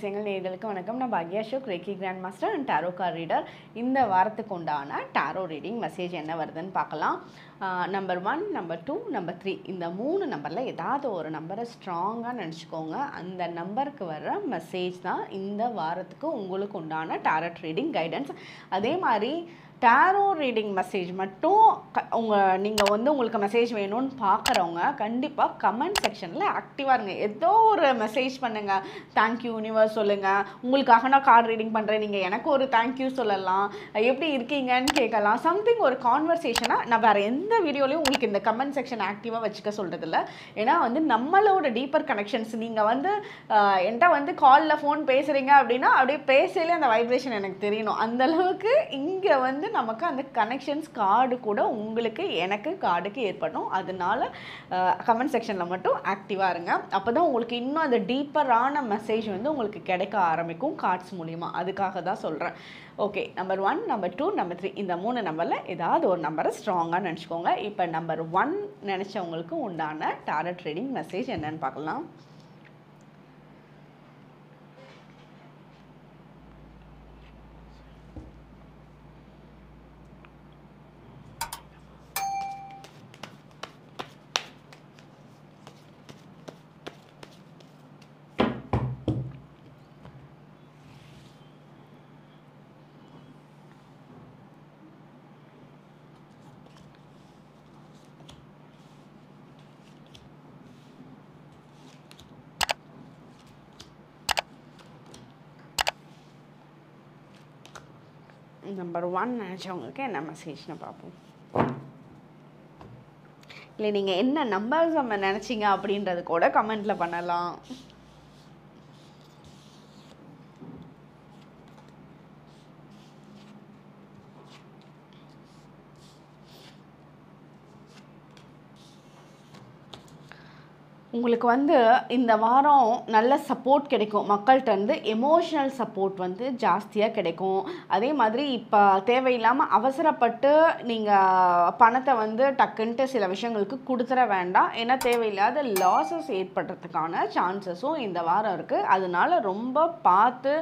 அதிசயங்கள் நேர்களுக்கு வணக்கம் நான் பாக்யா Ashok reiki grand master and tarot card reader இந்த வாரத்துக்கு உண்டான டாரோ ரீடிங் மெசேஜ் என்ன வருதுன்னு பார்க்கலாம் number one number two number three இந்த மூணு நம்பரில் ஏதாவது ஒரு நம்பரை ஸ்ட்ராங்காக நினச்சிக்கோங்க அந்த நம்பருக்கு வர்ற மெசேஜ் தான் இந்த வாரத்துக்கு உங்களுக்கு உண்டான டாரட் ரீடிங் கைடன்ஸ் அதே மாதிரி டேரோ ரீடிங் மெசேஜ் மட்டும் க உங்கள் நீங்கள் வந்து உங்களுக்கு மெசேஜ் வேணும்னு பார்க்குறவங்க கண்டிப்பாக கமெண்ட் செக்ஷனில் ஆக்டிவாக இருங்க ஏதோ ஒரு மெசேஜ் பண்ணுங்கள் தேங்க்யூ யூனிவர்ஸ் சொல்லுங்கள் உங்களுக்காக நான் கார்டு ரீடிங் பண்ணுறேன் நீங்கள் எனக்கு ஒரு தேங்க்யூ சொல்லலாம் எப்படி இருக்கீங்கன்னு கேட்கலாம் சம்திங் ஒரு கான்வர்சேஷனாக நான் வேறு எந்த வீடியோலையும் உங்களுக்கு இந்த கமெண்ட் செக்ஷன் ஆக்டிவாக வச்சுக்க சொல்கிறதில்ல ஏன்னா வந்து நம்மளோட டீப்பர் கனெக்ஷன்ஸ் நீங்கள் வந்து ஆஹ், என்கிட்ட வந்து காலில் ஃபோன் பேசுகிறீங்க அப்படின்னா அப்படியே பேசலே அந்த வைப்ரேஷன் எனக்கு தெரியணும் அந்த அளவுக்கு இங்கே வந்து நமக்கு அந்த கனெக்ஷன்ஸ் கார்டு கூட உங்களுக்கு எனக்கு கார்டுக்கு ஏற்படும் அதனால கமெண்ட் செக்ஷனில் மட்டும் ஆக்டிவாக இருங்க அப்போ தான் உங்களுக்கு இன்னும் அந்த டீப்பரான மெசேஜ் வந்து உங்களுக்கு கிடைக்க ஆரம்பிக்கும் கார்ட்ஸ் மூலிமா அதுக்காக தான் சொல்கிறேன் okay number one number two number three இந்த மூணு நம்பரில் ஏதாவது ஒரு நம்பரை ஸ்ட்ராங்காக நினச்சிக்கோங்க இப்போ நம்பர் ஒன் நினச்சவங்களுக்கு உண்டான டாரட் ட்ரேடிங் மெசேஜ் என்னன்னு பார்க்கலாம் நம்பர் ஒன் நினச்சவங்களுக்கு என்ன மெசேஜ்னு பார்ப்போம் இல்லை நீங்கள் என்ன நம்பர்ஸ் நம்ம நினச்சிங்க அப்படின்றது கூட கமெண்ட்டில் பண்ணலாம் உங்களுக்கு வந்து இந்த வாரம் நல்ல சப்போர்ட் கிடைக்கும் மக்கள்கிட்ட இருந்து எமோஷனல் சப்போர்ட் வந்து ஜாஸ்தியாக கிடைக்கும் அதே மாதிரி இப்போ தேவையில்லாமல் அவசரப்பட்டு நீங்கள் பணத்தை வந்து டக்குன்ட்டு சில விஷயங்களுக்கு கொடுத்துட வேண்டாம் ஏன்னா தேவையில்லாத லாஸஸ் ஏற்படுறதுக்கான சான்சஸும் இந்த வாரம் இருக்குது அதனால ரொம்ப பார்த்து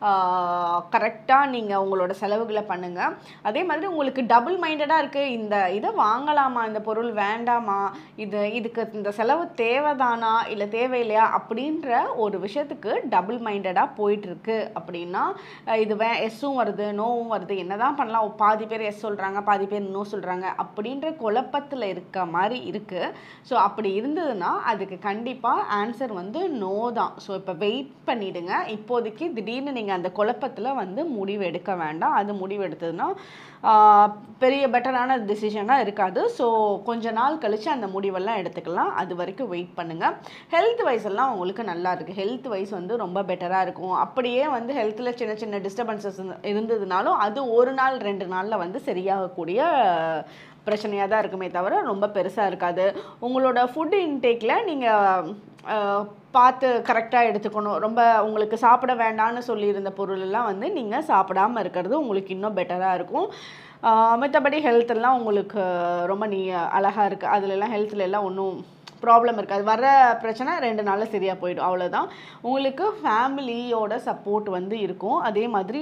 கரெக்டாக நீங்கள் உங்களோட செலவுகளை பண்ணுங்கள் அதே மாதிரி உங்களுக்கு டபுள் மைண்டடாக இருக்குது இந்த இதை வாங்கலாமா இந்த பொருள் வேண்டாமா இது இதுக்கு இந்த செலவு தேவைதானா இல்லை தேவையில்லையா அப்படின்ற ஒரு விஷயத்துக்கு டபுள் மைண்டடாக போயிட்டுருக்கு அப்படின்னா அஹ் இது வே எஸ்ஸும் வருது நோவும் வருது என்னதான் பண்ணலாம் பாதி பேர் எஸ் சொல்கிறாங்க பாதி பேர் நோ சொல்கிறாங்க அப்படின்ற குழப்பத்தில் இருக்க மாதிரி இருக்குது ஸோ அப்படி இருந்ததுன்னா அதுக்கு கண்டிப்பாக ஆன்சர் வந்து நோ தான் ஸோ இப்போ வெயிட் பண்ணிடுங்க இப்போதைக்கு திடீர்னு நீங்கள் அந்த குழப்பத்தில் வந்து முடிவு எடுக்க வேண்டாம் அது முடிவு எடுத்ததுன்னா ஆஹ், பெரிய பெட்டரான டிசிஷனாக இருக்காது ஸோ கொஞ்ச நாள் கழித்து அந்த முடிவெல்லாம் எடுத்துக்கலாம் அது வரைக்கும் வெயிட் பண்ணுங்கள் ஹெல்த் வைஸ் எல்லாம் உங்களுக்கு நல்லா இருக்குது ஹெல்த் வைஸ் வந்து ரொம்ப பெட்டராக இருக்கும் அப்படியே வந்து ஹெல்த்தில் சின்ன சின்ன டிஸ்டர்பன்சஸ் இருந்ததுனாலும் அது ஒரு நாள் ரெண்டு நாளில் வந்து சரியாகக்கூடிய பிரச்சனையாக தான் இருக்குமே தவிர ரொம்ப பெருசாக இருக்காது உங்களோட ஃபுட் இன்டேக்கில் நீங்கள் பார்த்து கரெக்டாக எடுத்துக்கணும் ரொம்ப உங்களுக்கு சாப்பிட வேண்டாம்னு சொல்லியிருந்த பொருள் எல்லாம் வந்து நீங்கள் சாப்பிடாம இருக்கிறது உங்களுக்கு இன்னும் பெட்டராக இருக்கும் மற்றபடி ஹெல்த் எல்லாம் உங்களுக்கு ரொம்ப நீ அழகாக இருக்குது அதுலலாம் ஹெல்த்ல எல்லாம் ஒன்றும் ப்ராப்ளம் இருக்காது வர பிரச்சனை ரெண்டு நாளில் சரியாக போயிடும் அவ்வளோதான் உங்களுக்கு ஃபேமிலியோட சப்போர்ட் வந்து இருக்கும் அதே மாதிரி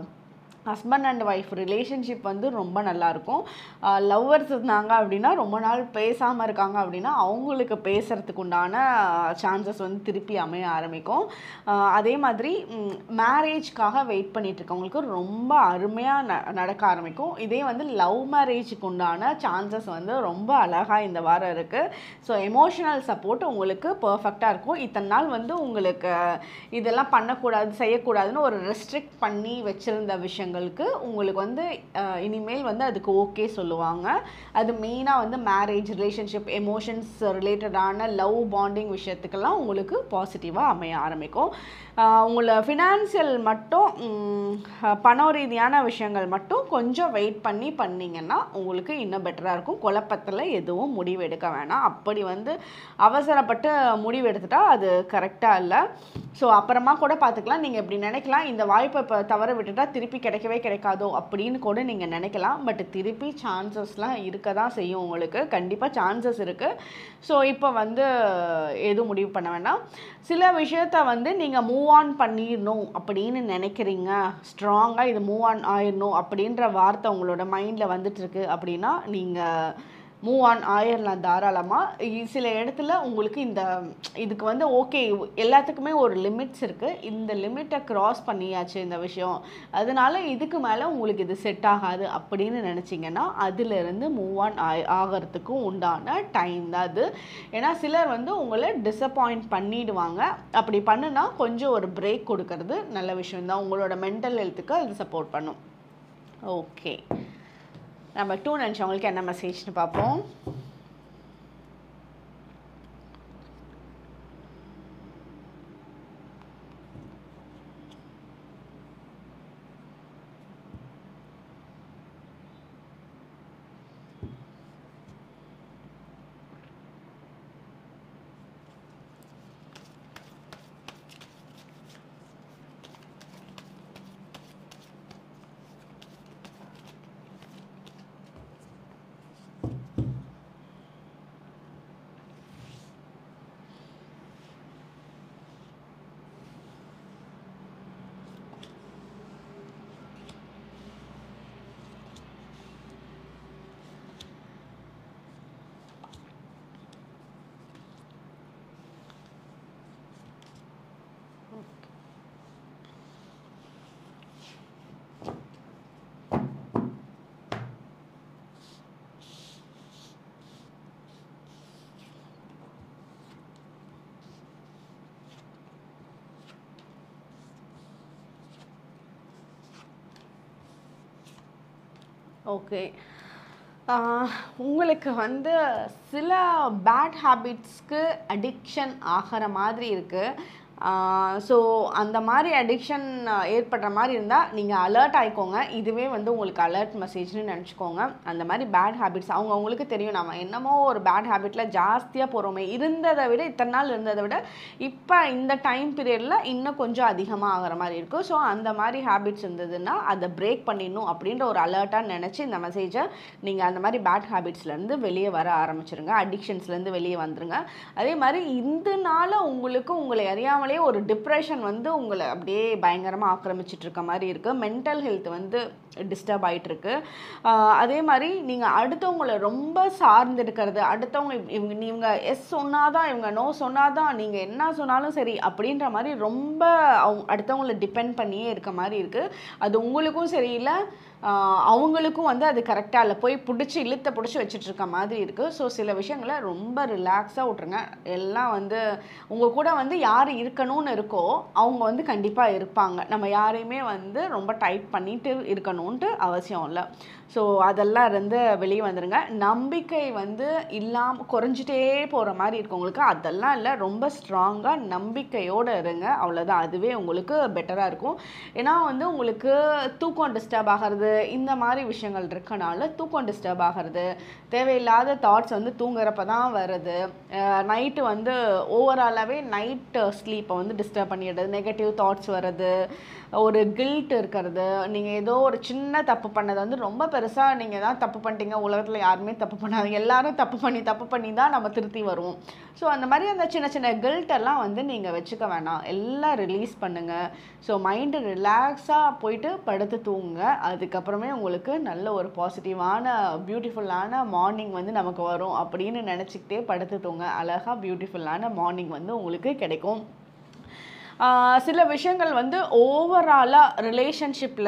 ஹஸ்பண்ட் அண்ட் ஒய்ஃப் ரிலேஷன்ஷிப் வந்து ரொம்ப நல்லாயிருக்கும் லவ்வர்ஸ் இருந்தாங்க அப்படின்னா ரொம்ப நாள் பேசாமல் இருக்காங்க அப்படின்னா அவங்களுக்கு பேசுகிறதுக்கு உண்டான சான்சஸ் வந்து திருப்பி அமைய ஆரம்பிக்கும் ஆஹ் அதே மாதிரி மேரேஜ்க்காக வெயிட் பண்ணிட்டு இருக்கவங்களுக்கு ரொம்ப அருமையாக ந நடக்க ஆரம்பிக்கும் இதே வந்து லவ் மேரேஜுக்கு உண்டான சான்சஸ் வந்து ரொம்ப அழகாக இந்த வாரம் இருக்குது ஸோ எமோஷனல் சப்போர்ட் உங்களுக்கு பர்ஃபெக்டாக இருக்கும் இத்தனை நாள் வந்து உங்களுக்கு இதெல்லாம் பண்ணக்கூடாது செய்யக்கூடாதுன்னு ஒரு ரெஸ்ட்ரிக்ட் பண்ணி வச்சுருந்த விஷயங்களுக்கு உங்களுக்கு வந்து அஹ், இனிமேல் வந்து அதுக்கு ஓகே சொல்லுவாங்க அது மெயினாக வந்து மேரேஜ் ரிலேஷன்ஷிப் எமோஷன்ஸ் ரிலேட்டடான லவ் பாண்டிங் விஷயத்துக்கெல்லாம் உங்களுக்கு பாசிட்டிவாக அமைய ஆரம்பிக்கும் ஆஹ் உங்களை ஃபினான்சியல் மட்டும் ம், பண ரீதியான விஷயங்கள் மட்டும் கொஞ்சம் வெயிட் பண்ணி பண்ணீங்கன்னா உங்களுக்கு இன்னும் பெட்டராக இருக்கும் குழப்பத்தில் எதுவும் முடிவு எடுக்க வேணாம் அப்படி வந்து அவசரப்பட்டு முடிவு எடுத்துட்டா அது கரெக்டாக இல்லை ஸோ அப்புறமா கூட பார்த்துக்கலாம் நீங்கள் இப்படி நினைக்கலாம் இந்த வாய்ப்பை இப்போ தவற விட்டுட்டா திருப்பி கிடைக்கவே கிடைக்காதோ அப்படின்னு கூட நீங்கள் நினைக்கலாம் பட் திருப்பி சான்சஸ்லாம் இருக்க தான் செய்யும் உங்களுக்கு கண்டிப்பாக சான்சஸ் இருக்குது ஸோ இப்போ வந்து எதுவும் முடிவு பண்ண வேண்டாம் சில விஷயத்த வந்து நீங்கள் மூவ் ஆன் பண்ணிடணும் அப்படின்னு நினைக்கிறீங்க ஸ்ட்ராங்காக இது மூவ் ஆன் ஆயிடணும் அப்படின்ற வார்த்தை உங்களோட மைண்டில் வந்துட்டுருக்கு அப்படின்னா நீங்கள் மூவ் ஆன் ஆயிடலாம் தாராளமாக சில இடத்துல உங்களுக்கு இந்த இதுக்கு வந்து ஓகே எல்லாத்துக்குமே ஒரு லிமிட்ஸ் இருக்குது இந்த லிமிட்டை க்ராஸ் பண்ணியாச்சு இந்த விஷயம் அதனால இதுக்கு மேலே உங்களுக்கு இது செட் ஆகாது அப்படின்னு நினச்சிங்கன்னா அதிலிருந்து மூவ் ஆன் ஆய் ஆகிறதுக்கும் உண்டான டைம் தான் அது ஏன்னா சிலர் வந்து உங்களை டிசப்பாயிண்ட் பண்ணிடுவாங்க அப்படி பண்ணுனா கொஞ்சம் ஒரு பிரேக் கொடுக்கறது நல்ல விஷயம் தான் உங்களோட மென்டல் ஹெல்த்துக்கு அது சப்போர்ட் பண்ணும் ஓகே நம்ம டூ நினச்சவங்களுக்கு என்ன மெசேஜ்னு பார்ப்போம் ஓகே உங்களுக்கு வந்து சில பேட் ஹேபிட்ஸ்க்கு அடிக்ஷன் ஆகிற மாதிரி இருக்குது ஸோ அந்த மாதிரி அடிக்ஷன் ஏற்படுற மாதிரி இருந்தால் நீங்கள் அலர்ட் ஆயிக்கோங்க இதுவே வந்து உங்களுக்கு அலர்ட் மெசேஜ்னு நினச்சிக்கோங்க அந்த மாதிரி பேட் ஹேபிட்ஸ் அவங்க அவங்களுக்கு தெரியும் நம்ம என்னமோ ஒரு பேட் ஹேபிட்டில் ஜாஸ்தியாக போகிறோமே இருந்ததை விட இத்தனை நாள் இருந்ததை விட இப்போ இந்த டைம் பீரியடில் இன்னும் கொஞ்சம் அதிகமாக ஆகிற மாதிரி இருக்கும் ஸோ அந்த மாதிரி ஹேபிட்ஸ் இருந்ததுன்னா அதை பிரேக் பண்ணிடணும் அப்படின்ற ஒரு அலர்ட்டாக நினச்சி இந்த மெசேஜை நீங்கள் அந்த மாதிரி பேட் ஹேபிட்ஸ்லேருந்து வெளியே வர ஆரம்பிச்சிருங்க அடிக்ஷன்ஸ்லேருந்து வெளியே வந்துருங்க அதே மாதிரி இந்த நாள் உங்களுக்கு உங்களை அறியாமலே ஒரு டிப்ரெஷன் வந்து உங்களை அப்படியே பயங்கரமாக ஆக்கிரமிச்சிட்டு இருக்க மாதிரி இருக்குது மென்டல் ஹெல்த் வந்து டிஸ்டர்ப் ஆகிட்டுருக்கு அதே மாதிரி நீங்கள் அடுத்தவங்களை ரொம்ப சார்ந்து இருக்கிறது அடுத்தவங்க இவ்- இவங்க இவங்க எஸ் சொன்னாதான் இவங்க நோ சொன்னாதான் நீங்கள் என்ன சொன்னாலும் சரி அப்படின்ற மாதிரி ரொம்ப அவங்க அடுத்தவங்களை டிபெண்ட் பண்ணியே இருக்க மாதிரி இருக்குது அது உங்களுக்கும் சரியில்லை ஆஹ் அவங்களுக்கும் வந்து அது கரெக்டாக இல்லை போய் பிடிச்சி இழுத்த பிடிச்சி வச்சுட்டு இருக்க மாதிரி இருக்குது ஸோ சில விஷயங்களை ரொம்ப ரிலாக்ஸாக விட்ருங்க எல்லாம் வந்து உங்கள் கூட வந்து யார் இருக்கணும்னு இருக்கோ அவங்க வந்து கண்டிப்பாக இருப்பாங்க நம்ம யாரையுமே வந்து ரொம்ப டைட் பண்ணிட்டு இருக்கணும்ன்ட்டு அவசியம் இல்லை ஸோ அதெல்லாம் இருந்து வெளியே வந்துடுங்க நம்பிக்கை வந்து இல்லாமல் குறைஞ்சிட்டே போகிற மாதிரி இருக்கவங்களுக்கு அதெல்லாம் இல்லை ரொம்ப ஸ்ட்ராங்காக நம்பிக்கையோடு இருங்க அவ்வளோதான் அதுவே உங்களுக்கு பெட்டராக இருக்கும் ஏன்னா வந்து உங்களுக்கு தூக்கம் டிஸ்டர்ப் ஆகிறது இந்த மாதிரி விஷயங்கள் இருக்கனால தூக்கம் டிஸ்டர்ப் ஆகிறது தேவையில்லாத தாட்ஸ் வந்து தூங்குறப்ப தான் வருது நைட்டு வந்து ஓவராலாகவே நைட் ஸ்லீப்பை வந்து டிஸ்டர்ப் பண்ணிடுது நெகட்டிவ் தாட்ஸ் வருது ஒரு கில்ட் இருக்கிறது நீங்கள் ஏதோ ஒரு சின்ன தப்பு பண்ணதை வந்து ரொம்ப பெருசாக நீங்கள் தான் தப்பு பண்ணிட்டீங்க உலகத்தில் யாருமே தப்பு பண்ணாங்க எல்லாரும் தப்பு பண்ணி தப்பு பண்ணி தான் நம்ம திருத்தி வருவோம் ஸோ அந்த மாதிரி அந்த சின்ன சின்ன guilt எல்லாம் வந்து நீங்கள் வச்சுக்க வேணாம் எல்லாம் ரிலீஸ் பண்ணுங்கள் ஸோ மைண்டு ரிலாக்ஸாக போயிட்டு படுத்து தூங்குங்க அதுக்கப்புறமே உங்களுக்கு நல்ல ஒரு பாசிட்டிவான பியூட்டிஃபுல்லான மார்னிங் வந்து நமக்கு வரும் அப்படின்னு நினச்சிக்கிட்டே படுத்து தூங்க அழகாக பியூட்டிஃபுல்லான மார்னிங் வந்து உங்களுக்கு கிடைக்கும் ஆஹ் சில விஷயங்கள் வந்து ஓவராலாக ரிலேஷன்ஷிப்பில்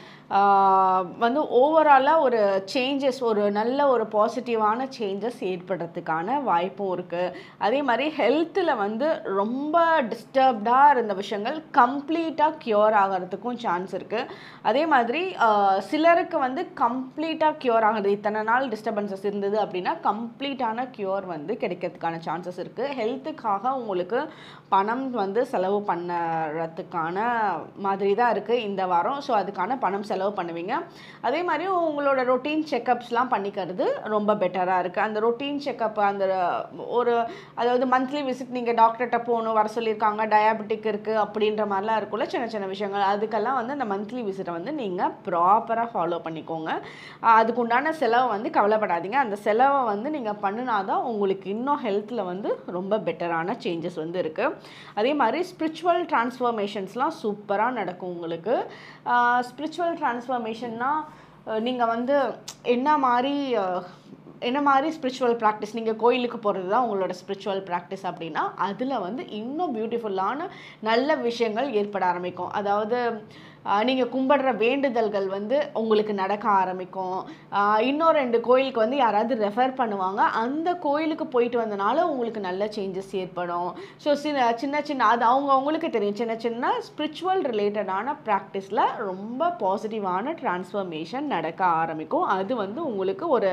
வந்து ஓவராலாக ஒரு சேஞ்சஸ் ஒரு நல்ல ஒரு பாசிட்டிவான சேஞ்சஸ் ஏற்படுறதுக்கான வாய்ப்பும் இருக்குது அதே மாதிரி ஹெல்த்தில் வந்து ரொம்ப டிஸ்டர்ப்டாக இருந்த விஷயங்கள் கம்ப்ளீட்டாக க்யூர் ஆகிறதுக்கும் சான்ஸ் இருக்குது அதே மாதிரி ஆஹ் சிலருக்கு வந்து கம்ப்ளீட்டாக க்யூர் ஆகுது இத்தனை நாள் டிஸ்டர்பன்சஸ் இருந்தது அப்படின்னா கம்ப்ளீட்டான க்யூர் வந்து கிடைக்கிறதுக்கான சான்சஸ் இருக்குது ஹெல்த்துக்காக உங்களுக்கு பணம் வந்து செலவு பண்ணுறதுக்கான மாதிரி தான் இருக்குது இந்த வாரம் ஸோ அதுக்கான பணம் செலவு செலவு பண்ணுவீங்க அதே மாதிரி உங்களோட ரொட்டீன் செக்கப்ஸ்லாம் பண்ணிக்கிறது ரொம்ப பெட்டராக இருக்குது அந்த ரொட்டீன் செக்கப் அந்த ஒரு அதாவது மந்த்லி விசிட் நீங்கள் டாக்டர்கிட்ட போகணும் வர சொல்லியிருக்காங்க டயாபெட்டிக் இருக்குது அப்படின்ற மாதிரிலாம் இருக்கும்ல சின்ன சின்ன விஷயங்கள் அதுக்கெல்லாம் வந்து அந்த மந்த்லி விசிட்டை வந்து நீங்கள் ப்ராப்பராக ஃபாலோ பண்ணிக்கோங்க ஆஹ் அதுக்கு உண்டான செலவை வந்து கவலைப்படாதீங்க அந்த செலவை வந்து நீங்கள் பண்ணினாதான் உங்களுக்கு இன்னும் ஹெல்த்தில் வந்து ரொம்ப பெட்டரான சேஞ்சஸ் வந்து இருக்குது அதே மாதிரி ஸ்பிரிச்சுவல் டிரான்ஸ்ஃபர்மேஷன்ஸ்லாம் சூப்பராக நடக்கும் உங்களுக்கு ஸ்பிரிச்சுவல் டிரான்ஸ்ஃபர்மேஷன்னா நீங்கள் வந்து என்ன மாதிரி அஹ், என்ன மாதிரி ஸ்பிரிச்சுவல் ப்ராக்டிஸ் நீங்கள் கோயிலுக்கு போகிறது தான் உங்களோட ஸ்பிரிச்சுவல் ப்ராக்டிஸ் அப்படின்னா அதில் வந்து இன்னும் பியூட்டிஃபுல்லான நல்ல விஷயங்கள் ஏற்பட ஆரம்பிக்கும் அதாவது நீங்கள் கும்பிடுற வேண்டுதல்கள் வந்து உங்களுக்கு நடக்க ஆரம்பிக்கும் ஆஹ் இன்னும் ரெண்டு கோயிலுக்கு வந்து யாராவது ரெஃபர் பண்ணுவாங்க அந்த கோயிலுக்கு போயிட்டு வந்தனால உங்களுக்கு நல்ல சேஞ்சஸ் ஏற்படும் ஸோ சின்ன சின்ன சின்ன அது அவங்க அவங்களுக்கு தெரியும் சின்ன சின்ன ஸ்பிரிச்சுவல் ரிலேட்டடான ப்ராக்டிஸில் ரொம்ப பாசிட்டிவான டிரான்ஸ்ஃபர்மேஷன் நடக்க ஆரம்பிக்கும் அது வந்து உங்களுக்கு ஒரு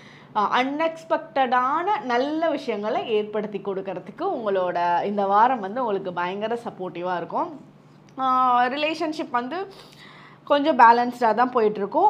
அன்எக்ஸ்பெக்டடான நல்ல விஷயங்களை ஏற்படுத்தி கொடுக்கறதுக்கு உங்களோட இந்த வாரம் வந்து உங்களுக்கு பயங்கர சப்போர்ட்டிவாக இருக்கும் ரிலேஷன்ஷிப் வந்து கொஞ்சம் பேலன்ஸ்டாக தான் போயிட்டுருக்கும்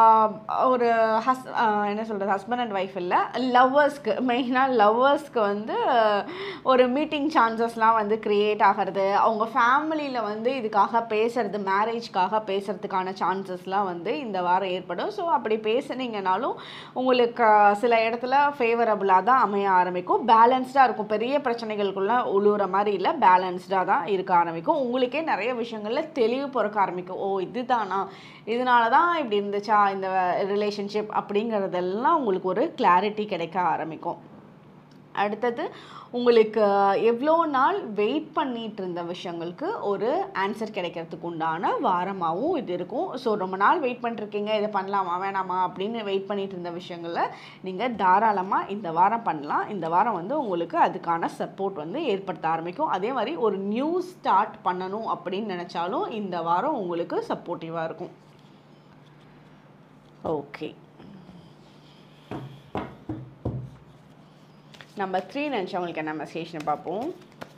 ஒரு ஹஸ் ஆஹ் என்ன சொல்கிறது ஹஸ்பண்ட் அண்ட் ஒய்ஃப் இல்லை லவ்வர்ஸ்க்கு மெயினாக லவ்வர்ஸ்க்கு வந்து ஒரு மீட்டிங் சான்சஸ்லாம் வந்து க்ரியேட் ஆகிறது அவங்க ஃபேமிலியில் வந்து இதுக்காக பேசுறது மேரேஜ்க்காக பேசுகிறதுக்கான சான்சஸ்லாம் வந்து இந்த வாரம் ஏற்படும் ஸோ அப்படி பேசுனீங்கனாலும் உங்களுக்கு சில இடத்துல ஃபேவரபுளாக தான் அமைய ஆரம்பிக்கும் பேலன்ஸ்டாக இருக்கும் பெரிய பிரச்சனைகளுக்குள்ள உழுவுற மாதிரி இல்லை பேலன்ஸ்டாக தான் இருக்க ஆரம்பிக்கும் உங்களுக்கே நிறைய விஷயங்களில் தெளிவு பிறக்க ஆரம்பிக்கும் ஓ இதுதானா இதனால தான் இப்படி இருந்துச்சா இந்த ரிலேஷன்ஷிப் அப்படிங்கிறதெல்லாம் உங்களுக்கு ஒரு கிளாரிட்டி கிடைக்க ஆரம்பிக்கும் அடுத்தது உங்களுக்கு எவ்வளோ நாள் வெயிட் பண்ணிட்டு இருந்த விஷயங்களுக்கு ஒரு ஆன்சர் கிடைக்கிறதுக்கு உண்டான வாரமாகவும் இது இருக்கும் ஸோ ரொம்ப நாள் வெயிட் பண்ணிருக்கீங்க இதை பண்ணலாமா வேணாமா அப்படின்னு வெயிட் பண்ணிட்டு இருந்த விஷயங்களை நீங்கள் தாராளமாக இந்த வாரம் பண்ணலாம் இந்த வாரம் வந்து உங்களுக்கு அதுக்கான சப்போர்ட் வந்து ஏற்படுத்த ஆரம்பிக்கும் அதே மாதிரி ஒரு நியூ ஸ்டார்ட் பண்ணணும் அப்படின்னு நினச்சாலும் இந்த வாரம் உங்களுக்கு சப்போர்ட்டிவாக இருக்கும் ஓகே நம்பர் த்ரீ நினச்சவங்களுக்கு என்ன மெசேஜ்னு பார்ப்போம்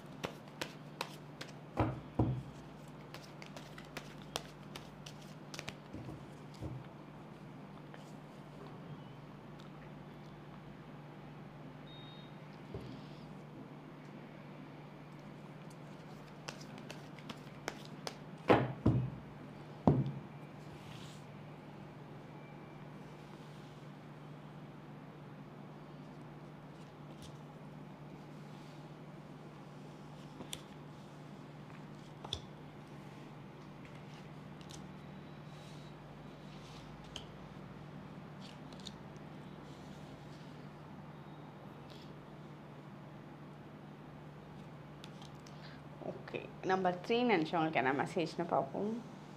ஓகே நம்பர் த்ரீ நினச்சவங்களுக்கு என்ன மெசேஜ்னு பார்ப்போம்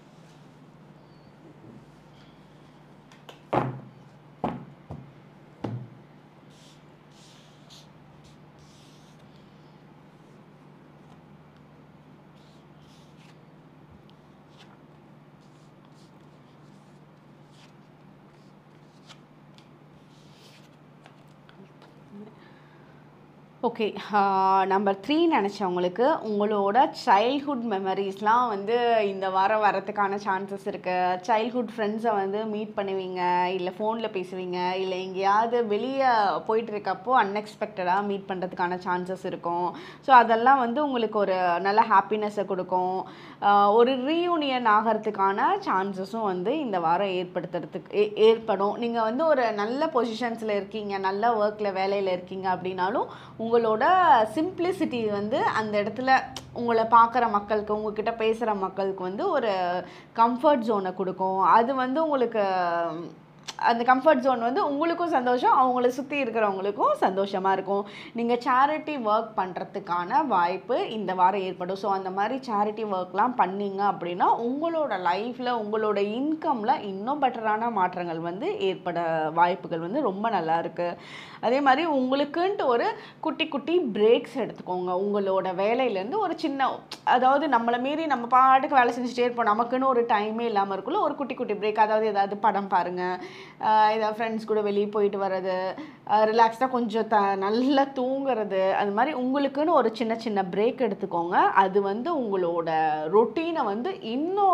ஓகே நம்பர் த்ரீ நினச்சவங்களுக்கு உங்களோட சைல்ட்ஹுட் மெமரிஸ்லாம் வந்து இந்த வாரம் வரத்துக்கான சான்சஸ் இருக்குது சைல்ட்ஹுட் ஃப்ரெண்ட்ஸை வந்து மீட் பண்ணுவீங்க இல்லை ஃபோனில் பேசுவீங்க இல்லை எங்கேயாவது வெளியே போயிட்டு இருக்கப்போ அன்எக்ஸ்பெக்டடாக மீட் பண்ணுறதுக்கான சான்சஸ் இருக்கும் ஸோ அதெல்லாம் வந்து உங்களுக்கு ஒரு நல்ல ஹாப்பினஸை கொடுக்கும் ஆஹ் ஒரு ரீயூனியன் ஆகிறதுக்கான சான்சஸும் வந்து இந்த வாரம் ஏற்படுத்துறதுக்கு ஏ- ஏற்படும் நீங்கள் வந்து ஒரு நல்ல பொசிஷன்ஸில் இருக்கீங்க நல்ல ஒர்க்கில் வேலையில் இருக்கீங்க அப்படின்னாலும் உங்களோட சிம்பிளிசிட்டி வந்து அந்த இடத்துல உங்களை பார்க்குற மக்களுக்கு உங்ககிட்ட பேசுகிற மக்களுக்கு வந்து ஒரு கம்ஃபர்ட் ஜோனை கொடுக்கும் அது வந்து உங்களுக்கு அந்த கம்ஃபர்ட் ஜோன் வந்து உங்களுக்கும் சந்தோஷம் அவங்கள சுற்றி இருக்கிறவங்களுக்கும் சந்தோஷமாக இருக்கும் நீங்கள் சேரிட்டி ஒர்க் பண்ணுறதுக்கான வாய்ப்பு இந்த வாரம் ஏற்படும் ஸோ அந்த மாதிரி சேரிட்டி ஒர்க்லாம் பண்ணீங்க அப்படின்னா உங்களோட லைஃப்பில் உங்களோட இன்கமில் இன்னும் பெட்டரான மாற்றங்கள் வந்து ஏற்பட வாய்ப்புகள் வந்து ரொம்ப நல்லா இருக்குது அதே மாதிரி உங்களுக்குன்ட்டு ஒரு குட்டி குட்டி பிரேக்ஸ் எடுத்துக்கோங்க உங்களோட வேலையிலேருந்து ஒரு சின்ன அதாவது நம்மளை மீறி நம்ம பாட்டுக்கு வேலை செஞ்சுட்டே இருப்போம் நமக்குன்னு ஒரு டைமே இல்லாமல் இருக்குல்ல ஒரு குட்டி குட்டி பிரேக் அதாவது ஏதாவது படம் பாருங்கள் ஏதாவது ஃப்ரெண்ட்ஸ் கூட வெளியே போயிட்டு வர்றது ரிலாக்ஸ்டாக கொஞ்சம் த நல்லா தூங்குறது அது மாதிரி உங்களுக்குன்னு ஒரு சின்ன சின்ன பிரேக் எடுத்துக்கோங்க அது வந்து உங்களோட ரொட்டீனை வந்து இன்னும்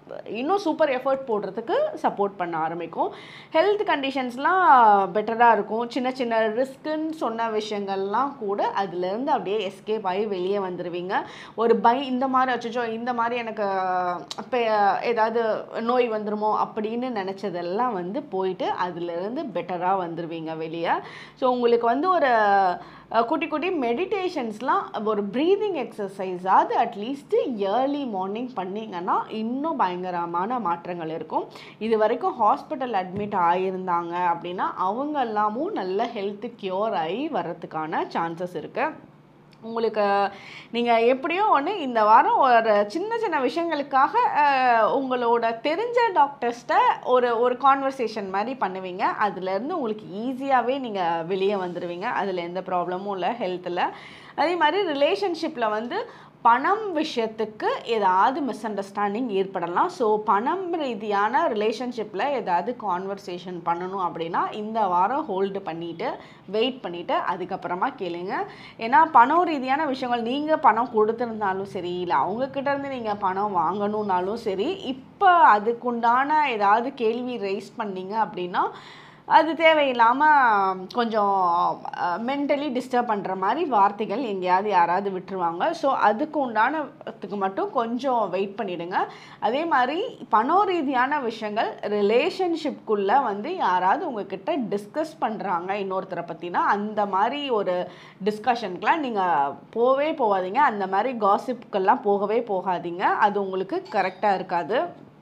இன்னும் சூப்பர் எஃபர்ட் போடுறதுக்கு சப்போர்ட் பண்ண ஆரம்பிக்கும் ஹெல்த் கண்டிஷன்ஸ்லாம் பெட்டராக இருக்கும் சின்ன சின்ன ரிஸ்க்குன்னு சொன்ன விஷயங்கள்லாம் கூட அதுலேருந்து அப்படியே எஸ்கேப் ஆகி வெளியே வந்துடுவீங்க ஒரு பை இந்த மாதிரி அச்சோ இந்த மாதிரி எனக்கு இப்போ ஏதாவது நோய் வந்துருமோ அப்படின்னு நினச்சதெல்லாம் வந்து போயிட்டு அதுலேருந்து பெட்டராக வந்துடுவீங்க வெளியே ஸோ உங்களுக்கு வந்து ஒரு அஹ், குட்டி குட்டி மெடிடேஷன்ஸ்லாம் ஒரு ப்ரீதிங் எக்ஸசைஸாவது அட்லீஸ்ட்டு ஏர்லி மார்னிங் பண்ணிங்கன்னா இன்னும் பயங்கரமான மாற்றங்கள் இருக்கும் இது வரைக்கும் ஹாஸ்பிட்டல் அட்மிட் ஆகியிருந்தாங்க அப்படின்னா அவங்க எல்லாமும் நல்ல ஹெல்த் க்யூர் ஆகி வர்றதுக்கான சான்சஸ் இருக்குது உங்களுக்கு நீங்கள் எப்படியோ ஒன்று இந்த வாரம் ஒரு சின்ன சின்ன விஷயங்களுக்காக அஹ், உங்களோட தெரிஞ்ச டாக்டர்ஸ்ட்ட ஒரு ஒரு கான்வர்சேஷன் மாதிரி பண்ணுவீங்க அதுலேருந்து உங்களுக்கு ஈஸியாகவே நீங்கள் வெளியே வந்துடுவீங்க அதில் எந்த ப்ராப்ளமும் இல்லை ஹெல்த்தில் அதே மாதிரி ரிலேஷன்ஷிப்பில் வந்து பணம் விஷயத்துக்கு ஏதாவது மிஸ் அண்டர்ஸ்டாண்டிங் ஏற்படலாம் ஸோ பணம் ரீதியான ரிலேஷன்ஷிப்பில் ஏதாவது கான்வர்சேஷன் பண்ணணும் அப்படின்னா இந்த வாரம் ஹோல்டு பண்ணிவிட்டு வெயிட் பண்ணிவிட்டு அதுக்கப்புறமா கேளுங்க ஏன்னா பணம் ரீதியான விஷயங்கள் நீங்கள் பணம் கொடுத்துருந்தாலும் சரி இல்லை அவங்கக்கிட்ட இருந்து நீங்கள் பணம் வாங்கணுன்னாலும் சரி இப்போ அதுக்குண்டான ஏதாவது கேள்வி ரைஸ் பண்ணீங்க அப்படின்னா அது தேவையில்லாமல் கொஞ்சம் மென்டலி டிஸ்டர்ப் பண்ணுற மாதிரி வார்த்தைகள் எங்கேயாவது யாராவது விட்டுருவாங்க ஸோ அதுக்கு உண்டானதுக்கு மட்டும் கொஞ்சம் வெயிட் பண்ணிடுங்க அதே மாதிரி பணம் ரீதியான விஷயங்கள் ரிலேஷன்ஷிப்குள்ளே வந்து யாராவது உங்ககிட்ட டிஸ்கஸ் பண்ணுறாங்க இன்னொருத்தரை பற்றினா அந்த மாதிரி ஒரு டிஸ்கஷனுக்கெலாம் நீங்கள் போவே போகாதீங்க அந்த மாதிரி காசிப்புக்கெல்லாம் போகவே போகாதீங்க அது உங்களுக்கு கரெக்டாக இருக்காது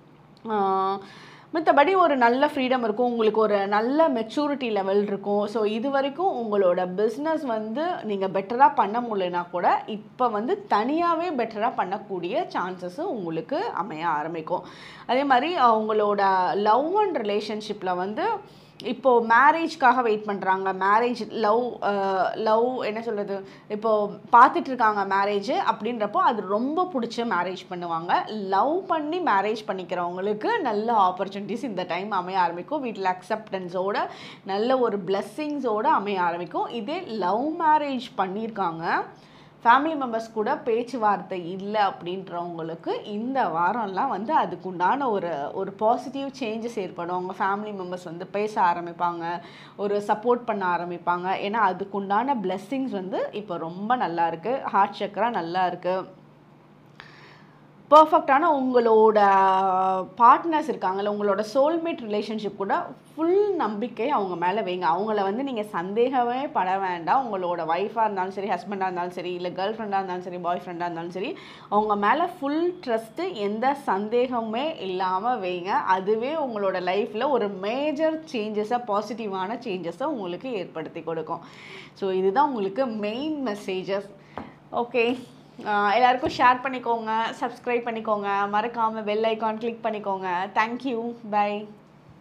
ஆஹ் மித்தபடி ஒரு நல்ல ஃப்ரீடம் இருக்கும் உங்களுக்கு ஒரு நல்ல மெச்சூரிட்டி லெவல் இருக்கும் ஸோ இது வரைக்கும் உங்களோட பிஸ்னஸ் வந்து நீங்கள் பெட்டராக பண்ண முடியலனா கூட இப்போ வந்து தனியாகவே பெட்டராக பண்ணக்கூடிய சான்சஸும் உங்களுக்கு அமைய ஆரம்பிக்கும் அதே மாதிரி அஹ், உங்களோட லவ் அண்ட் ரிலேஷன்ஷிப்பில் வந்து இப்போது மேரேஜ்க்காக வெயிட் பண்ணுறாங்க மேரேஜ் லவ் லவ் என்ன சொல்கிறது இப்போது பார்த்துட்டு இருக்காங்க மேரேஜ் அப்படின்றப்போ அது ரொம்ப பிடிச்ச மேரேஜ் பண்ணுவாங்க லவ் பண்ணி மேரேஜ் பண்ணிக்கிறவங்களுக்கு நல்ல ஆப்பர்ச்சுனிட்டிஸ் இந்த டைம் அமைய ஆரம்பிக்கும் வீட்டில் அக்செப்டன்ஸோட நல்ல ஒரு பிளெஸ்ஸிங்ஸோட அமைய ஆரம்பிக்கும் இதே லவ் மேரேஜ் பண்ணியிருக்காங்க ஃபேமிலி மெம்பர்ஸ் கூட பேச்சுவார்த்தை இல்லை அப்படின்றவங்களுக்கு இந்த வாரம்லாம் வந்து அதுக்குண்டான ஒரு ஒரு பாசிட்டிவ் சேஞ்சஸ் ஏற்படும் அவங்க ஃபேமிலி மெம்பர்ஸ் வந்து பேச ஆரம்பிப்பாங்க ஒரு சப்போர்ட் பண்ண ஆரம்பிப்பாங்க ஏன்னா அதுக்குண்டான blessings வந்து இப்போ ரொம்ப நல்லா இருக்கு ஹார்ட் சக்கரா நல்லா இருக்கு பர்ஃபெக்டான உங்களோட பார்ட்னர்ஸ் இருக்காங்கல்ல உங்களோட சோல்மேட் ரிலேஷன்ஷிப் கூட ஃபுல் நம்பிக்கை அவங்க மேலே வைங்க அவங்கள வந்து நீங்கள் சந்தேகமே பட வேண்டாம் உங்களோட ஒய்ஃபாக இருந்தாலும் சரி ஹஸ்பண்டாக இருந்தாலும் சரி இல்லை கேர்ள் ஃப்ரெண்டாக இருந்தாலும் சரி பாய் ஃப்ரெண்டாக இருந்தாலும் சரி அவங்க மேலே ஃபுல் ட்ரஸ்ட்டு எந்த சந்தேகமே இல்லாமல் வைங்க அதுவே உங்களோட லைஃப்பில் ஒரு மேஜர் சேஞ்சஸை பாசிட்டிவான சேஞ்சஸை உங்களுக்கு ஏற்படுத்தி கொடுக்கும் ஸோ இதுதான் உங்களுக்கு மெயின் மெசேஜஸ் ஓகே எல்லாருக்கும் ஷேர் பண்ணிக்கோங்க சப்ஸ்கிரைப் பண்ணிக்கோங்க மறக்காமல் பெல் ஐக்கான் கிளிக் பண்ணிக்கோங்க தேங்க்யூ பை